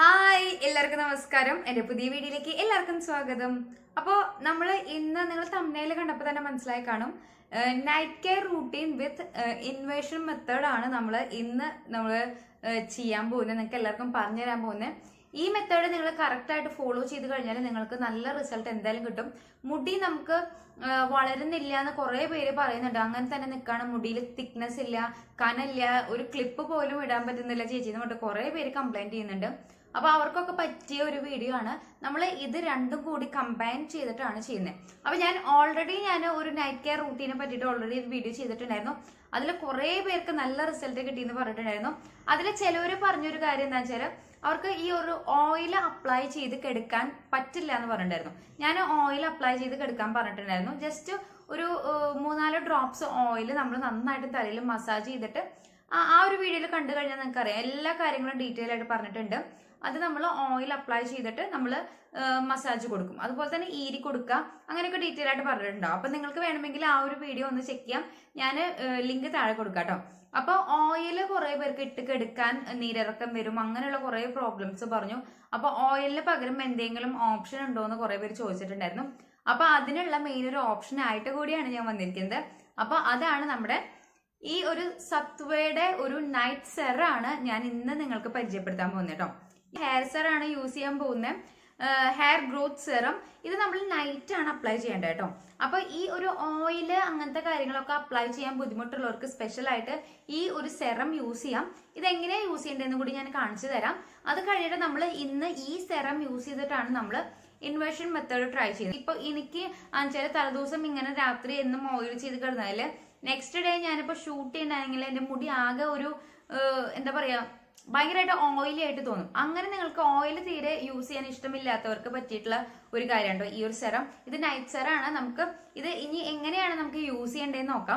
hi എല്ലാവർക്കും നമസ്കാരം എന്റെ പുതിയ വീഡിയോയിലേക്ക് എല്ലാവർക്കും സ്വാഗതം അപ്പോൾ നമ്മൾ ഇന്ന് നിങ്ങൾ തമ്മിൽ കണ്ടപ്പോൾ തന്നെ മനസ്സിലായി കാണും night care routine with inversion method ആണ് നമ്മൾ ഇന്ന് നമ്മൾ ചെയ്യാൻ പോകുന്നത് നിങ്ങൾക്ക് എല്ലാവർക്കും പറഞ്ഞു തരാൻ പോകുന്നത് ഈ മെത്തേഡ് നിങ്ങൾ കറക്റ്റ് ആയിട്ട് ഫോളോ ചെയ്ത് കഴിഞ്ഞാൽ നിങ്ങൾക്ക് നല്ല റിസൾട്ട് എന്തായാലും കിട്ടും മുടി നമുക്ക് ആ, വളരുന്നില്ല എന്ന് കുറെ പേര് പറയുന്നുണ്ട് അങ്ങനെ തന്നെ നിൽക്കാണ് മുടിയിൽ തിക്നെസ് ഇല്ല കനല്ല ഒരു ക്ലിപ്പ് പോലും ഇടാൻ പറ്റുന്നില്ല ചേച്ചി എന്ന് പറഞ്ഞിട്ട് കുറെ പേര് കംപ്ലൈന്റ് ചെയ്യുന്നുണ്ട് അപ്പൊ അവർക്കൊക്കെ പറ്റിയ ഒരു വീഡിയോ ആണ് നമ്മൾ ഇത് രണ്ടും കൂടി കമ്പൈൻ ചെയ്തിട്ടാണ് ചെയ്യുന്നത് അപ്പൊ ഞാൻ ഓൾറെഡി ഞാൻ ഒരു നൈറ്റ് കെയർ റൂട്ടീനെ പറ്റിയിട്ട് ഓൾറെഡി ഒരു വീഡിയോ ചെയ്തിട്ടുണ്ടായിരുന്നു അതിൽ കുറെ പേർക്ക് നല്ല റിസൾട്ട് കിട്ടിയെന്ന് പറഞ്ഞിട്ടുണ്ടായിരുന്നു അതിൽ ചിലവർ പറഞ്ഞൊരു കാര്യം എന്താ വെച്ചാൽ അവർക്ക് ഈ ഒരു ഓയിൽ അപ്ലൈ ചെയ്ത് കെടുക്കാൻ പറ്റില്ല എന്ന് പറഞ്ഞിട്ടുണ്ടായിരുന്നു ഞാൻ ഓയിൽ അപ്ലൈ ചെയ്ത് കെടുക്കാൻ പറഞ്ഞിട്ടുണ്ടായിരുന്നു ജസ്റ്റ് ഒരു ഏഹ്, മൂന്നാല് ഡ്രോപ്സ് ഓയിൽ നമ്മൾ നന്നായിട്ട് തലയിൽ മസാജ് ചെയ്തിട്ട് ആ ആ ഒരു വീഡിയോയിൽ കണ്ടു കഴിഞ്ഞാൽ നിങ്ങൾക്ക് അറിയാം എല്ലാ കാര്യങ്ങളും ഡീറ്റെയിൽ ആയിട്ട് പറഞ്ഞിട്ടുണ്ട് അത് നമ്മൾ ഓയിൽ അപ്ലൈ ചെയ്തിട്ട് നമ്മൾ മസാജ് കൊടുക്കും അതുപോലെ തന്നെ ഈരി കൊടുക്കുക അങ്ങനെയൊക്കെ ഡീറ്റെയിൽ ആയിട്ട് പറഞ്ഞിട്ടുണ്ടാവും അപ്പൊ നിങ്ങൾക്ക് വേണമെങ്കിൽ ആ ഒരു വീഡിയോ ഒന്ന് ചെക്ക് ചെയ്യാം ഞാൻ ലിങ്ക് താഴെ കൊടുക്കാം കേട്ടോ അപ്പൊ ഓയിൽ കുറെ പേർക്ക് ഇട്ട് കെടുക്കാൻ നീരിറക്കം വരും അങ്ങനെയുള്ള കുറെ പ്രോബ്ലംസ് പറഞ്ഞു അപ്പൊ ഓയിലിന് പകരം എന്തെങ്കിലും ഓപ്ഷൻ ഉണ്ടോ എന്ന് കുറെ പേര് ചോദിച്ചിട്ടുണ്ടായിരുന്നു അപ്പൊ അതിനുള്ള മെയിൻ ഒരു ഓപ്ഷൻ ആയിട്ട് കൂടിയാണ് ഞാൻ വന്നിരിക്കുന്നത് അപ്പൊ അതാണ് നമ്മുടെ ഈ ഒരു സത്വയുടെ ഒരു നൈറ്റ് സെറാണ് ഞാൻ ഇന്ന് നിങ്ങൾക്ക് പരിചയപ്പെടുത്താൻ പോകുന്നത് കേട്ടോ ഹെയർ സെറാണ് യൂസ് ചെയ്യാൻ പോകുന്നത് ഹെയർ ഗ്രോത്ത് സെറം ഇത് നമ്മൾ നൈറ്റ് ആണ് അപ്ലൈ ചെയ്യേണ്ടത് കേട്ടോ അപ്പൊ ഈ ഒരു ഓയില് അങ്ങനത്തെ കാര്യങ്ങളൊക്കെ അപ്ലൈ ചെയ്യാൻ ബുദ്ധിമുട്ടുള്ളവർക്ക് സ്പെഷ്യൽ ആയിട്ട് ഈ ഒരു സെറം യൂസ് ചെയ്യാം ഇത് എങ്ങനെയാ യൂസ് ചെയ്യേണ്ടതെന്ന് കൂടി ഞാൻ കാണിച്ചു തരാം അത് കഴിഞ്ഞിട്ട് നമ്മൾ ഇന്ന് ഈ സെറം യൂസ് ചെയ്തിട്ടാണ് നമ്മൾ ഇൻവേഷൻ മെത്തേഡ് ട്രൈ ചെയ്തത് ഇപ്പൊ എനിക്ക് ചില തലേദിവസം ഇങ്ങനെ രാത്രി എന്നും ഓയിൽ ചെയ്ത് കിടന്നാല് നെക്സ്റ്റ് ഡേ ഞാനിപ്പോ ഷൂട്ട് ചെയ്യണമെങ്കിൽ എന്റെ മുടി ആകെ ഒരു ഏഹ്, എന്താ പറയാ ഭയങ്കരമായിട്ട് ഓയിലി ആയിട്ട് തോന്നും അങ്ങനെ നിങ്ങൾക്ക് ഓയിൽ തീരെ യൂസ് ചെയ്യാൻ ഇഷ്ടമില്ലാത്തവർക്ക് പറ്റിയിട്ടുള്ള ഒരു കാര്യമുണ്ടോ ഈ ഒരു സെറം ഇത് നൈറ്റ് സെറാണ് നമുക്ക് ഇത് ഇനി എങ്ങനെയാണ് നമുക്ക് യൂസ് ചെയ്യേണ്ടതെന്ന് നോക്കാം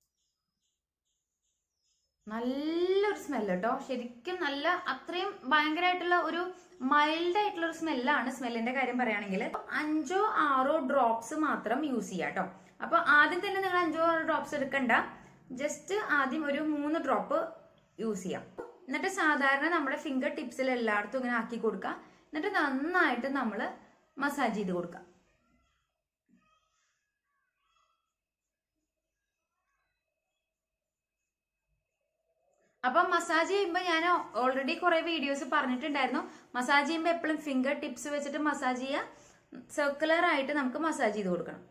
നല്ലൊരു സ്മെല്ല് കേട്ടോ ശരിക്കും നല്ല അത്രയും ഭയങ്കരമായിട്ടുള്ള ഒരു മൈൽഡ് ആയിട്ടുള്ള ഒരു സ്മെല്ലാണ് സ്മെല്ലിന്റെ കാര്യം പറയുകയാണെങ്കിൽ അഞ്ചോ ആറോ ഡ്രോപ്സ് മാത്രം യൂസ് ചെയ്യാം കേട്ടോ അപ്പൊ ആദ്യം തന്നെ നിങ്ങൾ അഞ്ചോ ആറോ ഡ്രോപ്സ് എടുക്കണ്ട ജസ്റ്റ് ആദ്യം ഒരു മൂന്ന് ഡ്രോപ്പ് യൂസ് ചെയ്യാം എന്നിട്ട് സാധാരണ നമ്മുടെ ഫിംഗർ ടിപ്സിൽ എല്ലായിടത്തും ഇങ്ങനെ ആക്കി കൊടുക്കുക എന്നിട്ട് നന്നായിട്ട് നമ്മൾ മസാജ് ചെയ്ത് കൊടുക്കുക അപ്പം മസാജ് ചെയ്യുമ്പോൾ ഞാൻ ഓൾറെഡി കുറെ വീഡിയോസ് പറഞ്ഞിട്ടുണ്ടായിരുന്നു മസാജ് ചെയ്യുമ്പോൾ എപ്പോഴും ഫിംഗർ ടിപ്സ് വെച്ചിട്ട് മസാജ് ചെയ്യുക സർക്കുലർ ആയിട്ട് നമുക്ക് മസാജ് ചെയ്ത് കൊടുക്കണം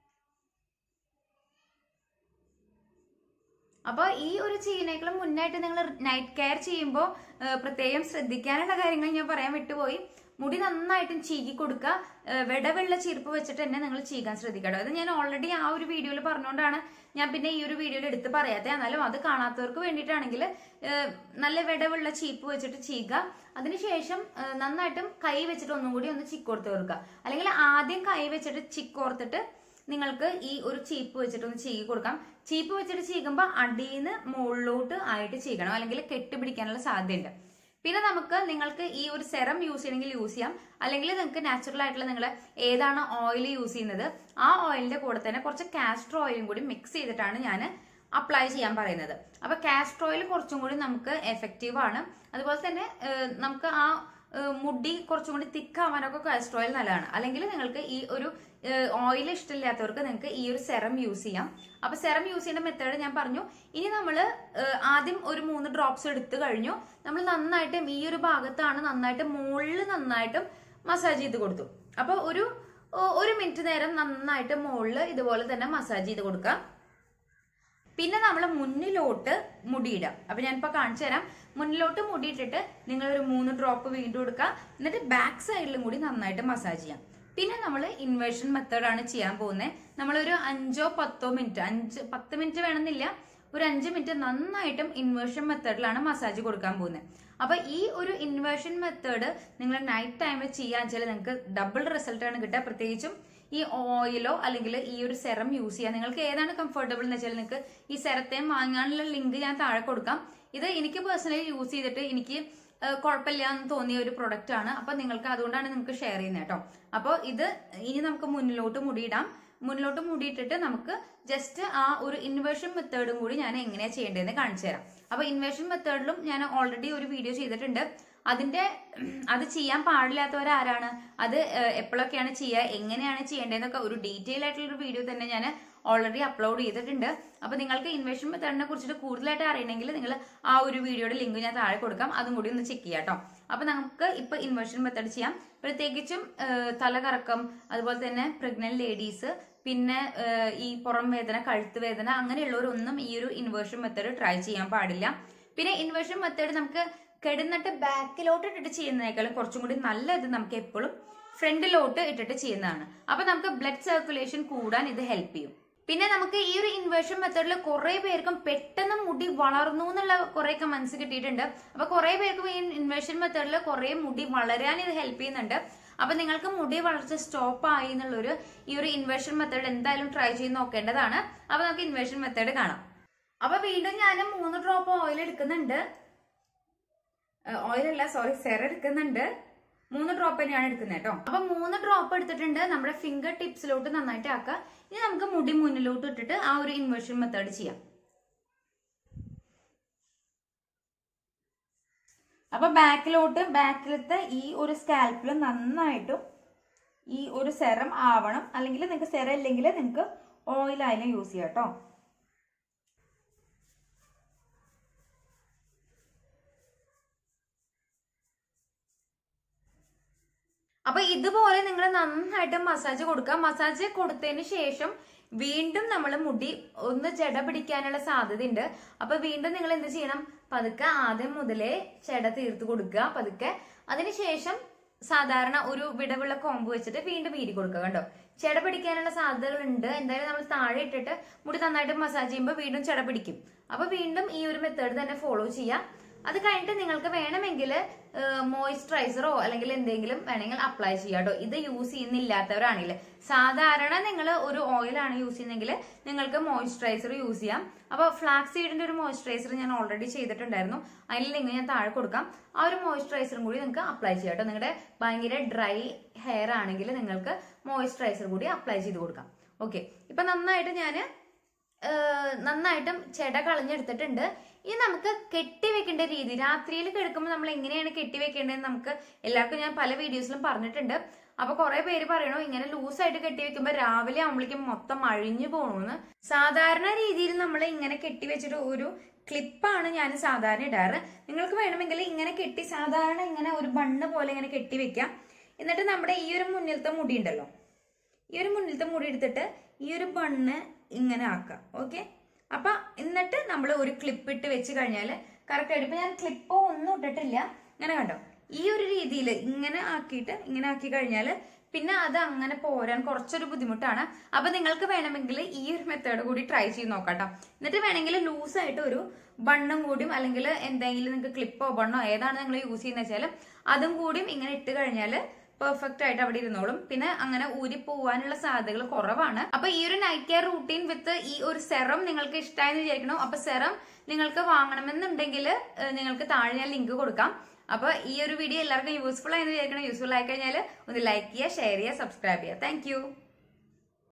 അപ്പോൾ ഈ ഒരു ചെയ്യുന്നേക്കാളും മുന്നായിട്ട് നിങ്ങൾ നൈറ്റ് കെയർ ചെയ്യുമ്പോൾ പ്രത്യേകം ശ്രദ്ധിക്കാനുള്ള കാര്യങ്ങൾ ഞാൻ പറയാൻ വിട്ടുപോയി മുടി നന്നായിട്ടും ചീകി കൊടുക്കുക ഏഹ് വെടവെള്ള ചീർപ്പ് വെച്ചിട്ട് തന്നെ നിങ്ങൾ ചീകാൻ ശ്രദ്ധിക്കണം അത് ഞാൻ ഓൾറെഡി ആ ഒരു വീഡിയോയിൽ പറഞ്ഞുകൊണ്ടാണ് ഞാൻ പിന്നെ ഈ ഒരു വീഡിയോയിൽ എടുത്ത് പറയാത്തത് എന്നാലും അത് കാണാത്തവർക്ക് വേണ്ടിയിട്ടാണെങ്കിൽ ഏഹ് നല്ല വെടവെള്ള ചീപ്പ് വെച്ചിട്ട് ചീക അതിനുശേഷം ഏഹ് നന്നായിട്ടും കൈ വെച്ചിട്ട് ഒന്നും കൂടി ഒന്ന് ചിക്കോർത്ത് കൊടുക്കുക അല്ലെങ്കിൽ ആദ്യം കൈ വെച്ചിട്ട് ചിക്കോർത്തിട്ട് നിങ്ങൾക്ക് ഈ ഒരു ചീപ്പ് വെച്ചിട്ട് ഒന്ന് ചീകി കൊടുക്കാം ചീപ്പ് വെച്ചിട്ട് ചീകുമ്പോൾ അടിയിന്ന് മുകളിലോട്ട് ആയിട്ട് ചീകണം അല്ലെങ്കിൽ കെട്ടിപ്പിടിക്കാനുള്ള സാധ്യതയുണ്ട് പിന്നെ നമുക്ക് നിങ്ങൾക്ക് ഈ ഒരു സെറം യൂസ് ചെയ്യണമെങ്കിൽ യൂസ് ചെയ്യാം അല്ലെങ്കിൽ നിങ്ങൾക്ക് നാച്ചുറൽ ആയിട്ടുള്ള നിങ്ങൾ ഏതാണ് ഓയിൽ യൂസ് ചെയ്യുന്നത് ആ ഓയിലിന്റെ കൂടെ തന്നെ കുറച്ച് കാസ്റ്റർ ഓയിലും കൂടി മിക്സ് ചെയ്തിട്ടാണ് ഞാൻ അപ്ലൈ ചെയ്യാൻ പറയുന്നത് അപ്പൊ കാസ്റ്റർ ഓയിൽ കുറച്ചും കൂടി നമുക്ക് എഫക്റ്റീവ് ആണ് അതുപോലെ തന്നെ ഏഹ്, നമുക്ക് ആ ഏഹ്, മുടി കുറച്ചും കൂടി തിക്കാവാനൊക്കെ കാസ്റ്റർ ഓയിൽ നല്ലതാണ് അല്ലെങ്കിൽ നിങ്ങൾക്ക് ഈ ഒരു ഓയിൽ ഇഷ്ടമില്ലാത്തവർക്ക് നിങ്ങൾക്ക് ഈ ഒരു സെറം യൂസ് ചെയ്യാം അപ്പൊ സെറം യൂസ് ചെയ്യുന്ന മെത്തേഡ് ഞാൻ പറഞ്ഞു ഇനി നമ്മൾ ആദ്യം ഒരു മൂന്ന് ഡ്രോപ്സ് എടുത്തു കഴിഞ്ഞു നമ്മൾ നന്നായിട്ടും ഈ ഒരു ഭാഗത്താണ് നന്നായിട്ട് മുകളിൽ നന്നായിട്ടും മസാജ് ചെയ്ത് കൊടുത്തു അപ്പൊ ഒരു ഏഹ്, ഒരു മിനിറ്റ് നേരം നന്നായിട്ട് മുകളിൽ ഇതുപോലെ തന്നെ മസാജ് ചെയ്ത് കൊടുക്കുക പിന്നെ നമ്മൾ മുന്നിലോട്ട് മുടിയിടാം അപ്പൊ ഞാനിപ്പോ കാണിച്ചു തരാം മുന്നിലോട്ട് മുടിയിട്ടിട്ട് നിങ്ങൾ ഒരു മൂന്ന് ഡ്രോപ്പ് വീണ്ടും എടുക്കുക എന്നിട്ട് ബാക്ക് സൈഡിലും കൂടി നന്നായിട്ട് മസാജ് ചെയ്യാം പിന്നെ നമ്മൾ ഇൻവേഷൻ മെത്തേഡാണ് ചെയ്യാൻ പോകുന്നത് നമ്മളൊരു അഞ്ചോ പത്തോ മിനിറ്റ് അഞ്ച് പത്ത് മിനിറ്റ് വേണമെന്നില്ല ഒരു അഞ്ച് മിനിറ്റ് നന്നായിട്ടും ഇൻവേർഷൻ മെത്തേഡിലാണ് മസാജ് കൊടുക്കാൻ പോകുന്നത് അപ്പൊ ഈ ഒരു ഇൻവേർഷൻ മെത്തേഡ് നിങ്ങൾ നൈറ്റ് ടൈമിൽ ചെയ്യാൻ വെച്ചാൽ നിങ്ങൾക്ക് ഡബിൾ റിസൾട്ട് ആണ് കിട്ടുക പ്രത്യേകിച്ചും ഈ ഓയിലോ അല്ലെങ്കിൽ ഈ ഒരു സെറം യൂസ് ചെയ്യാം നിങ്ങൾക്ക് ഏതാണ് കംഫർട്ടബിൾ എന്ന് വെച്ചാൽ നിങ്ങൾക്ക് ഈ സെറത്തെയും വാങ്ങാനുള്ള ലിങ്ക് ഞാൻ താഴെ കൊടുക്കാം ഇത് എനിക്ക് പേഴ്സണലി യൂസ് ചെയ്തിട്ട് എനിക്ക് ഏഹ്, കുഴപ്പമില്ല എന്ന് തോന്നിയ ഒരു പ്രൊഡക്റ്റ് ആണ് അപ്പൊ നിങ്ങൾക്ക് അതുകൊണ്ടാണ് നിങ്ങൾക്ക് ഷെയർ ചെയ്യുന്നത് കേട്ടോ അപ്പോൾ ഇത് ഇനി നമുക്ക് മുന്നിലോട്ട് മുടിയിടാം മുന്നിലോട്ട് മുടിയിട്ടിട്ട് നമുക്ക് ജസ്റ്റ് ആ ഒരു ഇൻവേർഷൻ മെത്തേഡും കൂടി ഞാൻ എങ്ങനെയാ ചെയ്യേണ്ടതെന്ന് കാണിച്ചു തരാം അപ്പൊ ഇൻവേർഷൻ മെത്തേഡിലും ഞാൻ ഓൾറെഡി ഒരു വീഡിയോ ചെയ്തിട്ടുണ്ട് അതിന്റെ ഉം, അത് ചെയ്യാൻ പാടില്ലാത്തവരാരാണ് അത് ഏഹ്, എപ്പോഴൊക്കെയാണ് ചെയ്യുക എങ്ങനെയാണ് ചെയ്യേണ്ടതെന്നൊക്കെ ഒരു ഡീറ്റെയിൽ ആയിട്ടുള്ള ഒരു വീഡിയോ തന്നെ ഞാൻ ഓൾറെഡി അപ്ലോഡ് ചെയ്തിട്ടുണ്ട് അപ്പൊ നിങ്ങൾക്ക് ഇൻവെഷൻ മെത്തേഡിനെ കുറിച്ചിട്ട് കൂടുതലായിട്ട് അറിയണമെങ്കിൽ നിങ്ങൾ ആ ഒരു വീഡിയോയുടെ ലിങ്ക് ഞാൻ താഴെ കൊടുക്കാം അതും കൂടി ഒന്ന് ചെക്ക് ചെയ്യാം കേട്ടോ അപ്പൊ നമുക്ക് ഇപ്പൊ ഇൻവെഷൻ മെത്തേഡ് ചെയ്യാം പ്രത്യേകിച്ചും ഏഹ്, തലകറക്കം അതുപോലെ തന്നെ പ്രഗ്നന്റ് ലേഡീസ് പിന്നെ ഏഹ്, ഈ പുറം വേദന കഴുത്ത് വേദന അങ്ങനെയുള്ളവരൊന്നും ഈ ഒരു ഇൻവേർഷൻ മെത്തേഡ് ട്രൈ ചെയ്യാൻ പാടില്ല പിന്നെ ഇൻവേർഷൻ മെത്തേഡ് നമുക്ക് കിടന്നിട്ട് ബാക്കിലോട്ട് ഇട്ടിട്ട് ചെയ്യുന്നതിനേക്കാളും കുറച്ചും കൂടി നല്ലത് നമുക്ക് എപ്പോഴും ഫ്രണ്ടിലോട്ട് ഇട്ടിട്ട് ചെയ്യുന്നതാണ് അപ്പൊ നമുക്ക് ബ്ലഡ് സർക്കുലേഷൻ കൂടാൻ ഇത് ഹെൽപ്പ് ചെയ്യും പിന്നെ നമുക്ക് ഈ ഒരു ഇൻവേർഷൻ മെത്തേഡിൽ കുറെ പേർക്കും പെട്ടെന്ന് മുടി വളർന്നു എന്നുള്ള കുറെ കമന്റ്സ് കിട്ടിയിട്ടുണ്ട് അപ്പൊ കുറെ പേർക്കും ഈ ഇൻവേർഷൻ മെത്തേഡിൽ കുറെ മുടി വളരാൻ ഇത് ഹെൽപ്പ് ചെയ്യുന്നുണ്ട് അപ്പൊ നിങ്ങൾക്ക് മുടി വളർച്ച സ്റ്റോപ്പ് ആയി എന്നുള്ളൊരു ഈ ഒരു ഇൻവേർഷൻ മെത്തേഡ് എന്തായാലും ട്രൈ ചെയ്ത് നോക്കേണ്ടതാണ് അപ്പൊ നമുക്ക് ഇൻവേർഷൻ മെത്തേഡ് കാണാം അപ്പൊ വീണ്ടും ഞാൻ മൂന്ന് ഡ്രോപ്പ് ഓയിൽ എടുക്കുന്നുണ്ട് ഓയിൽ അല്ല സോറി സെറ എടുക്കുന്നുണ്ട് മൂന്ന് ഡ്രോപ്പ് തന്നെയാണ് എടുക്കുന്നത് കേട്ടോ അപ്പൊ മൂന്ന് ഡ്രോപ്പ് എടുത്തിട്ടുണ്ട് നമ്മുടെ ഫിംഗർ ടിപ്സിലോട്ട് നന്നായിട്ട് ആക്കുക ഇനി നമുക്ക് മുടി മുന്നിലോട്ട് ഇട്ടിട്ട് ആ ഒരു ഇൻവേർഷൻ മെത്തേഡ് ചെയ്യാം അപ്പൊ ബാക്കിലോട്ട് ബാക്കിലത്തെ ഈ ഒരു സ്കാൽപ്പിൽ നന്നായിട്ടും ഈ ഒരു സെറം ആവണം അല്ലെങ്കിൽ നിങ്ങൾക്ക് സെറം ഇല്ലെങ്കിൽ നിങ്ങൾക്ക് ഓയിൽ ആയാലും യൂസ് ചെയ്യാം കേട്ടോ അപ്പൊ ഇതുപോലെ നിങ്ങൾ നന്നായിട്ട് മസാജ് കൊടുക്കുക മസാജ് കൊടുത്തതിന് ശേഷം വീണ്ടും നമ്മൾ മുടി ഒന്ന് ജട പിടിക്കാനുള്ള സാധ്യതയുണ്ട് അപ്പൊ വീണ്ടും നിങ്ങൾ എന്ത് ചെയ്യണം പതുക്കെ ആദ്യം മുതലേ ചെട തീർത്ത് കൊടുക്കുക പതുക്കെ അതിനുശേഷം സാധാരണ ഒരു വിടവുള്ള കോമ്പ് വെച്ചിട്ട് വീണ്ടും വീരി കൊടുക്കുക കണ്ടോ ചെട പിടിക്കാനുള്ള സാധ്യതകൾ ഉണ്ട് എന്തായാലും നമ്മൾ താഴെ ഇട്ടിട്ട് മുടി നന്നായിട്ട് മസാജ് ചെയ്യുമ്പോൾ വീണ്ടും ചെട പിടിക്കും അപ്പൊ വീണ്ടും ഈ ഒരു മെത്തേഡ് തന്നെ ഫോളോ ചെയ്യാം അത് കഴിഞ്ഞിട്ട് നിങ്ങൾക്ക് വേണമെങ്കിൽ മോയിസ്ചറൈസറോ അല്ലെങ്കിൽ എന്തെങ്കിലും വേണമെങ്കിൽ അപ്ലൈ ചെയ്യാം കേട്ടോ ഇത് യൂസ് ചെയ്യുന്നില്ലാത്തവരാണെങ്കിൽ സാധാരണ നിങ്ങൾ ഒരു ഓയിലാണ് യൂസ് ചെയ്യുന്നതെങ്കിൽ നിങ്ങൾക്ക് മോയിസ്ചറൈസർ യൂസ് ചെയ്യാം അപ്പോൾ ഫ്ലാക്സ് സീഡിന്റെ ഒരു മോയിസ്ചറൈസർ ഞാൻ ഓൾറെഡി ചെയ്തിട്ടുണ്ടായിരുന്നു അതിൽ ലിങ്ക് ഞാൻ താഴെ കൊടുക്കാം ആ ഒരു മോയിസ്ചറൈസറും കൂടി നിങ്ങൾക്ക് അപ്ലൈ ചെയ്യാം കേട്ടോ നിങ്ങളുടെ ഭയങ്കര ഡ്രൈ ഹെയർ ആണെങ്കിൽ നിങ്ങൾക്ക് മോയിസ്ചറൈസർ കൂടി അപ്ലൈ ചെയ്ത് കൊടുക്കാം ഓക്കെ ഇപ്പൊ നന്നായിട്ട് ഞാൻ നന്നായിട്ടും ചെട കളഞ്ഞെടുത്തിട്ടുണ്ട് ഇനി നമുക്ക് കെട്ടിവെക്കേണ്ട രീതി രാത്രിയിൽ കിടക്കുമ്പോൾ നമ്മൾ എങ്ങനെയാണ് കെട്ടിവെക്കേണ്ടതെന്ന് നമുക്ക് എല്ലാവർക്കും ഞാൻ പല വീഡിയോസിലും പറഞ്ഞിട്ടുണ്ട് അപ്പൊ കുറെ പേര് പറയണു ഇങ്ങനെ ലൂസായിട്ട് കെട്ടിവെക്കുമ്പോൾ രാവിലെ ആകുമ്പോഴേക്കും മൊത്തം അഴിഞ്ഞു പോകണമെന്ന് സാധാരണ രീതിയിൽ നമ്മൾ ഇങ്ങനെ കെട്ടിവെച്ചിട്ട് ഒരു ക്ലിപ്പാണ് ഞാൻ സാധാരണ ഇടാറ് നിങ്ങൾക്ക് വേണമെങ്കിൽ ഇങ്ങനെ കെട്ടി സാധാരണ ഇങ്ങനെ ഒരു ബണ്ണ് പോലെ ഇങ്ങനെ കെട്ടിവെക്കാം എന്നിട്ട് നമ്മുടെ ഈ ഒരു മുന്നിലത്തെ മുടി ഉണ്ടല്ലോ ഈ ഒരു മുന്നിലത്തെ മുടി എടുത്തിട്ട് ഈ ഒരു ബണ്ണ് ഇങ്ങനെ ആക്കാം ഓക്കെ അപ്പൊ എന്നിട്ട് നമ്മൾ ഒരു ക്ലിപ്പ് ഇട്ട് വെച്ച് കഴിഞ്ഞാൽ കറക്റ്റ് ആയിട്ട് ഇപ്പൊ ഞാൻ ക്ലിപ്പോ ഒന്നും ഇട്ടിട്ടില്ല ഇങ്ങനെ കണ്ടോ ഈ ഒരു രീതിയിൽ ഇങ്ങനെ ആക്കിയിട്ട് ഇങ്ങനെ ആക്കി കഴിഞ്ഞാൽ പിന്നെ അത് അങ്ങനെ പോരാൻ കുറച്ചൊരു ബുദ്ധിമുട്ടാണ് അപ്പൊ നിങ്ങൾക്ക് വേണമെങ്കിൽ ഈ ഒരു മെത്തേഡ് കൂടി ട്രൈ ചെയ്ത് നോക്കാം കേട്ടോ എന്നിട്ട് വേണമെങ്കിൽ ലൂസ് ആയിട്ട് ഒരു ബണ്ണും കൂടിയും അല്ലെങ്കിൽ എന്തെങ്കിലും നിങ്ങൾക്ക് ക്ലിപ്പോ ബണ്ണോ ഏതാണ് നിങ്ങൾ യൂസ് ചെയ്യുന്നത് വെച്ചാൽ അതും കൂടിയും ഇങ്ങനെ ഇട്ട് കഴിഞ്ഞാൽ പെർഫെക്റ്റ് ആയിട്ട് അവിടെ ഇരുന്നോളും പിന്നെ അങ്ങനെ ഊരി പോവാനുള്ള സാധ്യതകൾ കുറവാണ് അപ്പൊ ഈ ഒരു നൈറ്റ് കെയർ റൂട്ടീൻ വിത്ത് ഈ ഒരു സെറം നിങ്ങൾക്ക് ഇഷ്ടമായെന്ന് വിചാരിക്കണം അപ്പൊ സെറം നിങ്ങൾക്ക് വാങ്ങണമെന്നുണ്ടെങ്കിൽ നിങ്ങൾക്ക് താഴെ ഞാൻ ലിങ്ക് കൊടുക്കാം അപ്പൊ ഈ ഒരു വീഡിയോ എല്ലാവർക്കും യൂസ്ഫുൾ ആയെന്ന് വിചാരിക്കണം യൂസ്ഫുൾ ആയി കഴിഞ്ഞാൽ ഒന്ന് ലൈക്ക് ചെയ്യുക ഷെയർ ചെയ്യുക സബ്സ്ക്രൈബ് ചെയ്യുക താങ്ക്